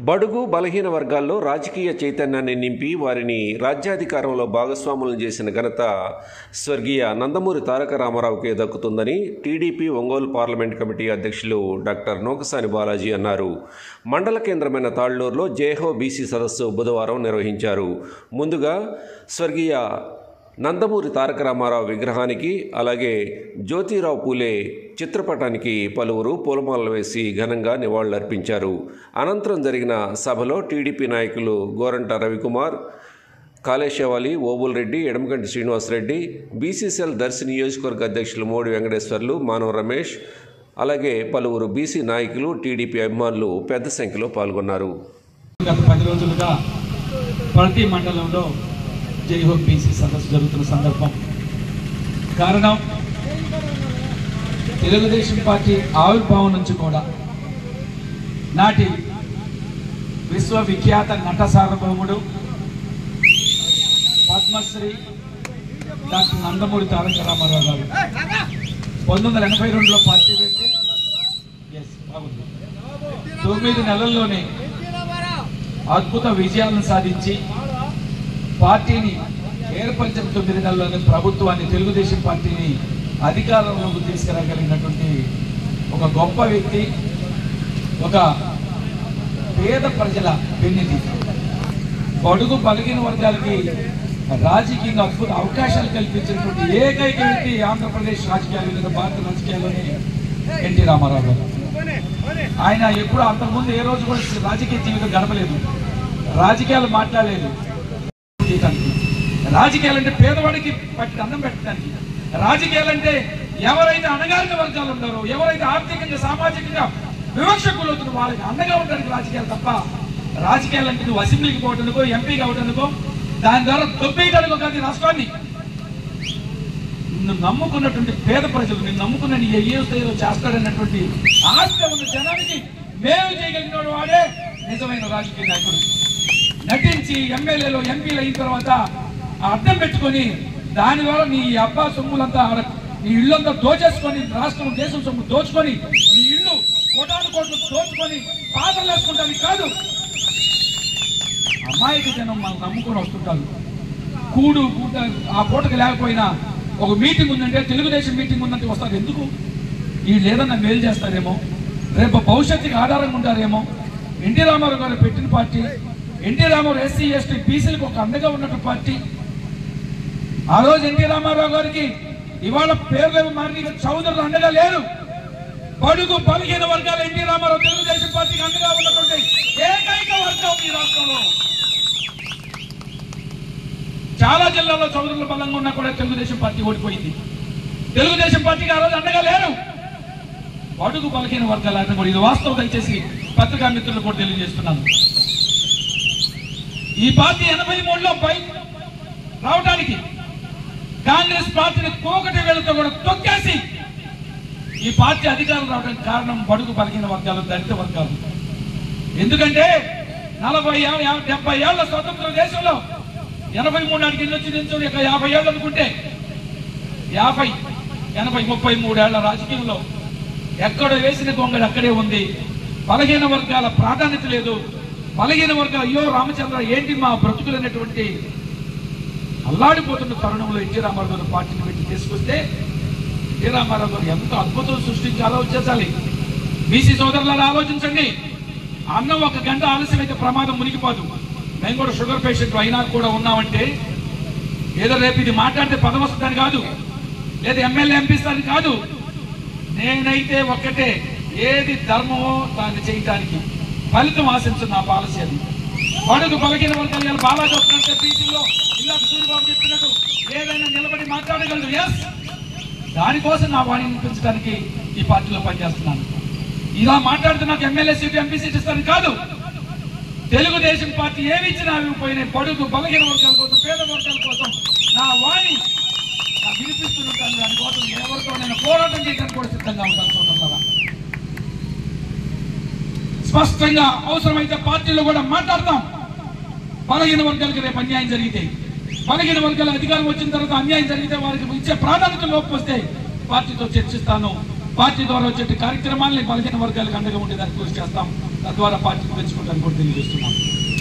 బడుగు బలహీన వర్గాల్లో రాజకీయ చైతన్యాన్ని నింపి వారిని రాజ్యాధికారంలో భాగస్వాములను చేసిన ఘనత స్వర్గీయ నందమూరి తారక రామారావుకే దక్కుతుందని టీడీపీ ఒంగోలు పార్లమెంట్ కమిటీ అధ్యక్షులు డాక్టర్ నోకసాని బాలాజీ అన్నారు మండల కేంద్రమైన తాళ్లూరులో జేహో బీసీ సదస్సు బుధవారం నిర్వహించారు ముందుగా స్వర్గీయ నందమూరి తారక రామారావు విగ్రహానికి అలాగే జ్యోతిరావు పూలే చిత్రపటానికి పలువురు పూలమాలలు వేసి ఘనంగా నివాళులర్పించారు అనంతరం జరిగిన సభలో టీడీపీ నాయకులు గోరంట రవికుమార్ కాళేశవాలి ఓబుల్ రెడ్డి ఎడమగంటి శ్రీనివాసరెడ్డి బీసీసీఎల్ దర్శి నియోజకవర్గ అధ్యక్షులు మోడి వెంకటేశ్వర్లు మానవ రమేష్ అలాగే పలువురు బీసీ నాయకులు టీడీపీ అభిమానులు పెద్ద సంఖ్యలో పాల్గొన్నారు గత పది రోజులుగా ప్రతి మండలంలో జై హోం బీసీ సదస్సు జరుగుతున్న సందర్భం కారణం తెలుగుదేశం పార్టీ ఆవిర్భావం నుంచి కూడా నాటి విశ్వవిఖ్యాత నట సార్వభౌముడు పద్మశ్రీ డాక్టర్ నందమూరి తారక రామారావు గారు పంతొమ్మిది వందల ఎనభై రెండులో పార్టీ పెట్టి ఎస్ బాగుంది తొమ్మిది నెలల్లోనే అద్భుత విజయాలను సాధించి పార్టీని ఏర్పరిచిన తొమ్మిది నెలల్లోనే ప్రభుత్వాన్ని తెలుగుదేశం పార్టీని అధికారంలోకి తీసుకురాగలిగినటువంటి ఒక గొప్ప వ్యక్తి ఒక పేద ప్రజల పెన్నిధి బడుగు బలిగిన వర్గాలకి రాజకీయంగా అద్భుత అవకాశాలు కల్పించినటువంటి ఏకైక వ్యక్తి ఆంధ్రప్రదేశ్ రాజకీయాలు లేదా భారత రాజకీయాల్లోనే ఎన్టీ రామారావు గారు ఆయన ఎప్పుడు అంతకుముందు ఏ రోజు కూడా రాజకీయ జీవితం గడపలేదు రాజకీయాలు మాట్లాడలేదు చేయటానికి. రాజకీయాలు అంటే పేదవాడికి పట్టి అన్నం పెట్టడానికి రాజకీయాలు అంటే ఎవరైతే అణగారిన వర్గాలు ఉన్నారో ఎవరైతే ఆర్థికంగా సామాజికంగా వివక్షకు లోతున్న వాళ్ళకి అండగా ఉండడానికి రాజకీయాలు తప్ప రాజకీయాలు అంటే నువ్వు అసెంబ్లీకి పోవడానికో ఎంపీకి అవడానికో దాని ద్వారా దొబ్బేయడానికో కాదు ఈ రాష్ట్రాన్ని నిన్ను నమ్ముకున్నటువంటి పేద ప్రజలు నిన్ను నమ్ముకున్న నీ ఏ స్థాయిలో చేస్తాడన్నటువంటి ఆశ ఉన్న జనానికి మేలు చేయగలిగిన వాడే నిజమైన రాజకీయ నాయకుడు నటించి ఎమ్మెల్యేలు ఎంపీలు అయిన తర్వాత ఆ అడ్డం పెట్టుకొని దాని ద్వారా నీ అబ్బా సొమ్ములంతా ఆడ- నీ ఇల్లంతా దోచేసుకొని రాష్ట్రం దేశం సొమ్ము దోచుకొని నీ ఇల్లు కోటాను కోట్లు దోచుకొని పాత్రలు వేసుకుంటానికి కాదు అమాయక జనం మనం నమ్ముకొని వస్తుంటారు కూడు కూట ఆ పూటకి లేకపోయినా ఒక మీటింగ్ ఉందంటే తెలుగుదేశం మీటింగ్ ఉందంటే వస్తారు ఎందుకు వీళ్ళు ఏదన్నా మేలు చేస్తారేమో రేపు భవిష్యత్తుకి ఆధారంగా ఉంటారేమో ఎన్టీ రామారావు గారు పెట్టిన party NT Ramarao SC ST బీసీలకు ఒక అండగా ఉన్నట్టు పార్టీ ఆ రోజు ఎన్టీ రామారావు గారికి ఇవాళ పేర్లు మారిన చౌదరులు అండగా లేరు బడుగు బలహీన వర్గాలు ఎన్టీ రామారావు తెలుగుదేశం పార్టీకి అండగా ఉన్నటువంటి ఏకైక వర్గం ఈ రాష్ట్రంలో చాలా జిల్లాల్లో చౌదరుల బలంగా ఉన్నా కూడా తెలుగుదేశం పార్టీ ఓడిపోయింది తెలుగుదేశం పార్టీకి ఆ రోజు అండగా లేరు అడుగు బలహీన వర్గాలు కూడా ఇది వాస్తవం దయచేసి పత్రికా మిత్రులు కూడా తెలియజేస్తున్నాను ఈ పార్టీ ఎనభై మూడులో పై రావడానికి కాంగ్రెస్ పార్టీని కోకటి వేలతో కూడా తొక్కేసి ఈ పార్టీ అధికారం రావడానికి కారణం బడుగు బలహీన వర్గాలు దళిత వర్గాలు ఎందుకంటే నలభై ఏళ్ళ యా- డెబ్బై ఏళ్ల స్వతంత్ర దేశంలో ఎనభై మూడు నాటికి ఇల్లు వచ్చి నిల్చొని ఇక యాభై ఏళ్ళు అనుకుంటే యాభై ఎనభై ముప్పై మూడేళ్ల రాజకీయంలో ఎక్కడ వేసిన గొంగడు అక్కడే ఉంది బలహీన వర్గాల ప్రాధాన్యత లేదు బలహీన వర్గాలు అయ్యో రామచంద్ర ఏంటి మా బ్రతుకులు అనేటువంటి అల్లాడిపోతున్న తరుణంలో ఎన్టీ రామారావు గారు పార్టీని పెట్టి తీసుకొస్తే ఎన్టీ రామారావు గారు ఎంత అద్భుతం సృష్టించి ఆలోచించాలి బీసీ సోదరులను ఆలోచించండి అన్నం ఒక గంట ఆలస్యమైతే ప్రమాదం మునిగిపోదు మేము కూడా షుగర్ పేషెంట్ అయినా కూడా ఉన్నామంటే ఏదో రేపు ఇది మాట్లాడితే పదవి వస్తుందని కాదు లేదా ఎమ్మెల్యే ఎంపిస్తారని కాదు నేనైతే ఒక్కటే ఏది ధర్మమో దాన్ని చేయటానికి ఫలితం ఆశించు నా పాలసీ అది పడుగు బలగిన వర్గాలు ఇలా బాలాజీ వస్తుందంటే బీసీలో ఇల్లాకు సూర్యబాబు చెప్పినట్టు ఏదైనా నిలబడి మాట్లాడగలరు ఎస్ దానికోసం నా వాణి వినిపించడానికి ఈ పార్టీలో పనిచేస్తున్నాను ఇలా మాట్లాడితే నాకు ఎమ్మెల్యే సీటు ఎంపీ సీట్ ఇస్తారని కాదు తెలుగుదేశం పార్టీ ఏమి ఇచ్చినా అవి పోయినాయి పడుగు బలహీన వర్గాల కోసం పేద వర్గాల కోసం నా వాణి నా వినిపిస్తుంటాను దానికోసం ఎవరితో నేను పోరాటం చేయడానికి కూడా సిద్ధంగా ఉంటాను సోదరులారా స్పష్టంగా అవసరమైతే పార్టీలో కూడా మాట్లాడతాం బలహీన వర్గాలకు రేపు అన్యాయం జరిగితే బలహీన వర్గాల అధికారం వచ్చిన తర్వాత అన్యాయం జరిగితే వారికి ఇచ్చే ప్రాధాన్యత లోపం వస్తే పార్టీతో చర్చిస్తాను పార్టీ ద్వారా వచ్చే కార్యక్రమాలని బలహీన వర్గాలకు అండగా ఉండేదానికి కృషి చేస్తాం తద్వారా పార్టీని పెంచుకుంటానికి కూడా తెలియజేస్తున్నాం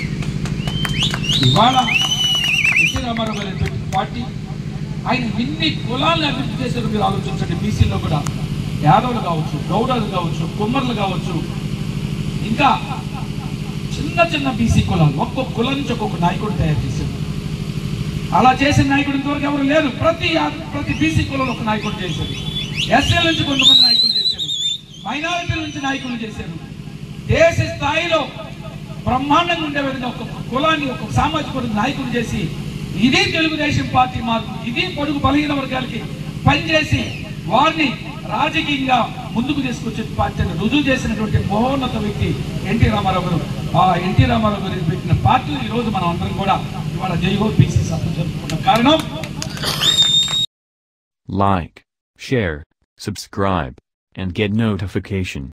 ఇవాళ ఎన్టీ రామారావు గారు పెట్టిన పార్టీ ఆయన ఎన్ని కులాలను అభివృద్ధి చేశారో మీరు ఆలోచించండి బీసీలో కూడా యాదవులు కావచ్చు గౌడలు కావచ్చు కుమ్మర్లు కావచ్చు ఇంకా చిన్న చిన్న బీసీ కులాలు ఒక్కొక్క కులం నుంచి ఒక్కొక్క నాయకుడు తయారు చేశారు అలా చేసిన నాయకుడు ఇంతవరకు ఎవరు లేరు ప్రతి యా- ప్రతి బీసీ కులంలో ఒక నాయకుడు చేశారు ఎస్ఎల్ నుంచి కొంతమంది నాయకులు చేశారు మైనారిటీల నుంచి నాయకులు చేశారు దేశ స్థాయిలో బ్రహ్మాండంగా ఉండే విధంగా ఒక్కొక్క కులాన్ని ఒక్కొక్క సామాజిక వర్గ నాయకులు చేసి ఇది తెలుగుదేశం పార్టీ మార్పు ఇది పొడుగు బలహీన వర్గాలకి పనిచేసి వారిని రాజకీయంగా ముందుకు తీసుకొచ్చే పార్టీ అని రుజువు చేసినటువంటి మహోన్నత వ్యక్తి ఎన్టీ రామారావు గారు ఆ ఎన్టీ రామారావు గారు పెట్టిన పార్టీ ఈ రోజు మనం అందరం కూడా ఇవాళ జైహో బీసీ సభ జరుపుకున్న కారణం Like, share, subscribe, and get notification.